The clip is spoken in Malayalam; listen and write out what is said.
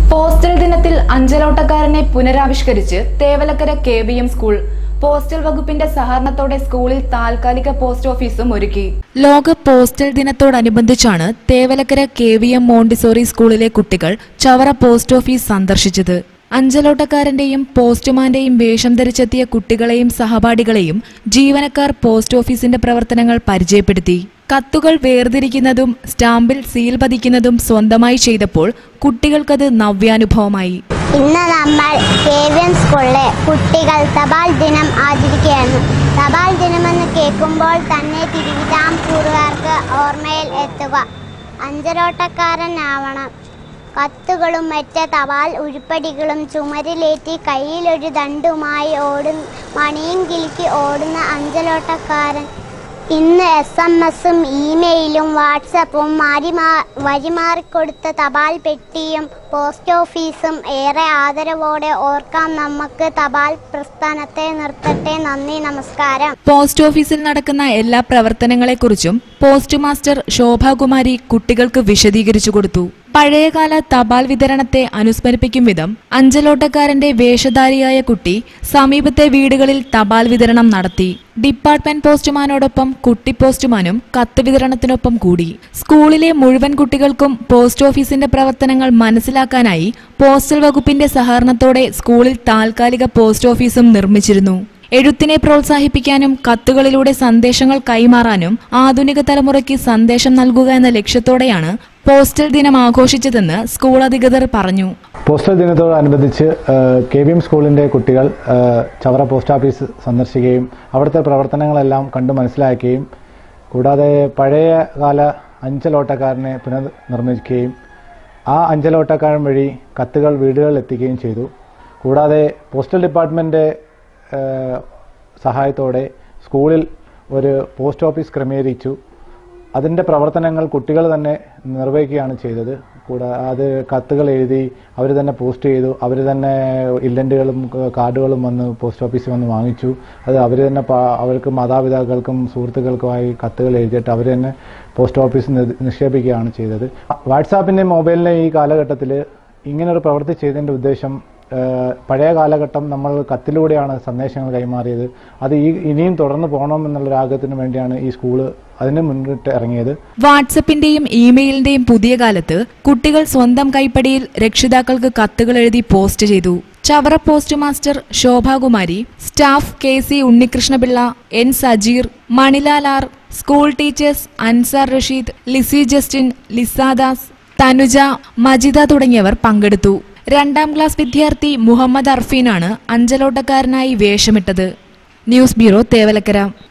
പോസ്റ്റൽ ദിനത്തിൽ അഞ്ചലോട്ടക്കാരനെ പുനരാവിഷ്കരിച്ച് Thevalakkara K V M school postal വകുപ്പിന്റെ സഹകരണത്തോടെ സ്കൂളിൽ താൽക്കാലിക പോസ്റ്റ് ഓഫീസും ഒരുക്കി ലോക പോസ്റ്റൽ ദിനത്തോടനുബന്ധിച്ചാണ് Thevalakkara K V M Montessori സ്കൂളിലെ കുട്ടികൾ ചവറ പോസ്റ്റ് ഓഫീസ് സന്ദർശിച്ചത് അഞ്ചലോട്ടക്കാരന്റെയും പോസ്റ്റ്മാന്റെയും വേഷം ധരിച്ചെത്തിയ കുട്ടികളെയും സഹപാഠികളെയും ജീവനക്കാർ പോസ്റ്റ് ഓഫീസിന്റെ പ്രവർത്തനങ്ങൾ പരിചയപ്പെടുത്തി കത്തുകൾ വേർതിരിക്കുന്നതും സ്റ്റാമ്പിൽ സീൽ പതിക്കുന്നതും സ്വന്തമായി ചെയ്തപ്പോൾ കുട്ടികൾക്കത് നവ്യാനുഭവമായി ഇന്ന് നമ്മൾ കെ വി എം സ്കൂളിലെ കുട്ടികൾ തപാൽ ദിനം ആചരിക്കുകയായിരുന്നു തപാൽ ദിനമെന്ന് കേൾക്കുമ്പോൾ തന്നെ തിരുവിതാംകൂറുകാർക്ക് ഓർമ്മയിൽ എത്തുക അഞ്ചരോട്ടക്കാരനാവണം കത്തുകളും മറ്റ് തപാൽ ഉരുപ്പടികളും ചുമരിലേറ്റി കയ്യിലൊരു ദണ്ടുമായി ഓടുന്ന മണിയും കിലുക്കി ഓടുന്ന അഞ്ചലോട്ടക്കാരൻ ഇന്ന് എസ് എം എസും ഇമെയിലും വാട്സപ്പും മാറി മാ- വഴിമാറിക്കൊടുത്ത തപാൽ പെട്ടിയും പോസ്റ്റ് ഓഫീസും ഏറെ ആദരവോടെ ഓർക്കാം നമുക്ക് തപാൽ പ്രസ്ഥാനത്തെ നിർത്തട്ടെ നന്ദി നമസ്കാരം പോസ്റ്റ് ഓഫീസിൽ നടക്കുന്ന എല്ലാ പ്രവർത്തനങ്ങളെക്കുറിച്ചും പോസ്റ്റ് മാസ്റ്റർ ശോഭാകുമാരി കുട്ടികൾക്ക് വിശദീകരിച്ചു കൊടുത്തു പഴയകാല തപാൽ വിതരണത്തെ അനുസ്മരിപ്പിക്കും വിധം അഞ്ചലോട്ടക്കാരന്റെ വേഷധാരിയായ കുട്ടി സമീപത്തെ വീടുകളിൽ തപാൽ വിതരണം നടത്തി ഡിപ്പാർട്ട്മെന്റ് പോസ്റ്റുമാനോടൊപ്പം കുട്ടി പോസ്റ്റുമാനും കത്ത് വിതരണത്തിനൊപ്പം കൂടി സ്കൂളിലെ മുഴുവൻ കുട്ടികൾക്കും പോസ്റ്റ് ഓഫീസിന്റെ പ്രവർത്തനങ്ങൾ മനസ്സിലാക്കാനായി പോസ്റ്റൽ വകുപ്പിന്റെ സഹകരണത്തോടെ സ്കൂളിൽ താൽക്കാലിക പോസ്റ്റ് ഓഫീസും നിർമ്മിച്ചിരുന്നു എഴുത്തിനെ പ്രോത്സാഹിപ്പിക്കാനും കത്തുകളിലൂടെ സന്ദേശങ്ങൾ കൈമാറാനും ആധുനിക തലമുറയ്ക്ക് സന്ദേശം നൽകുക എന്ന ലക്ഷ്യത്തോടെയാണ് പോസ്റ്റൽ ദിനം ആഘോഷിച്ചതെന്ന് സ്കൂൾ അധികൃതർ പറഞ്ഞു പോസ്റ്റൽ ദിനത്തോടനുബന്ധിച്ച് കെ വി എം സ്കൂളിൻ്റെ കുട്ടികൾ ആ, ചവറ പോസ്റ്റ് ഓഫീസ് സന്ദർശിക്കുകയും അവിടുത്തെ പ്രവർത്തനങ്ങളെല്ലാം കണ്ടു മനസ്സിലാക്കുകയും കൂടാതെ പഴയ കാല അഞ്ചലോട്ടക്കാരനെ പുനർനിർമ്മിക്കുകയും ആ അഞ്ചലോട്ടക്കാരൻ വഴി കത്തുകൾ വീടുകളിൽ എത്തിക്കുകയും ചെയ്തു കൂടാതെ പോസ്റ്റൽ ഡിപ്പാർട്ട്മെൻറ്റ് സഹായത്തോടെ സ്കൂളിൽ ഒരു പോസ്റ്റ് ഓഫീസ് ക്രമീകരിച്ചു അതിൻ്റെ പ്രവർത്തനങ്ങൾ കുട്ടികൾ തന്നെ നിർവഹിക്കുകയാണ് ചെയ്തത് കൂടാതെ അത് കത്തുകൾ എഴുതി അവർ തന്നെ പോസ്റ്റ് ചെയ്തു അവർ തന്നെ ഇല്ലൻറ്റുകളും കാർഡുകളും വന്ന് പോസ്റ്റ് ഓഫീസിൽ വന്ന് വാങ്ങിച്ചു അത് അവർ തന്നെ പ- അവർക്ക് മാതാപിതാക്കൾക്കും സുഹൃത്തുക്കൾക്കുമായി കത്തുകൾ എഴുതിയിട്ട് അവർ തന്നെ പോസ്റ്റ് ഓഫീസിൽ നി- നിക്ഷേപിക്കുകയാണ് ചെയ്തത് വാട്സാപ്പിൻ്റെ മൊബൈലിൻ്റെ ഈ കാലഘട്ടത്തിൽ ഇങ്ങനൊരു പ്രവൃത്തി ചെയ്തതിൻ്റെ ഉദ്ദേശം ഏഹ്, പഴയ കാലഘട്ടം നമ്മൾ കത്തിലൂടെയാണ് സന്ദേശങ്ങൾ കൈമാറിയത് അത് ഈ ഇനിയും തുടർന്ന് പോകണമെന്നുള്ള ആഗ്രഹത്തിന് വേണ്ടിയാണ് ഈ സ്കൂള് അതിന് മുന്നിട്ട് ഇറങ്ങിയത് വാട്സപ്പിന്റെയും ഇമെയിലിന്റെയും പുതിയ കാലത്ത് കുട്ടികൾ സ്വന്തം കൈപ്പടിയിൽ രക്ഷിതാക്കൾക്ക് കത്തുകൾ എഴുതി പോസ്റ്റ് ചെയ്തു Chavara postmaster Shobhakumari staff K C Unnikrishnapillai N Sajeer Manilal R school teachers Ansar Rasheed Lissy Justin Lisadas Thanuja Majida തുടങ്ങിയവർ പങ്കെടുത്തു രണ്ടാം ക്ലാസ് വിദ്യാർത്ഥി മുഹമ്മദ് അർഫീനാണ് അഞ്ചലോട്ടക്കാരനായി വേഷമിട്ടത് ന്യൂസ് ബ്യൂറോ തേവലക്കര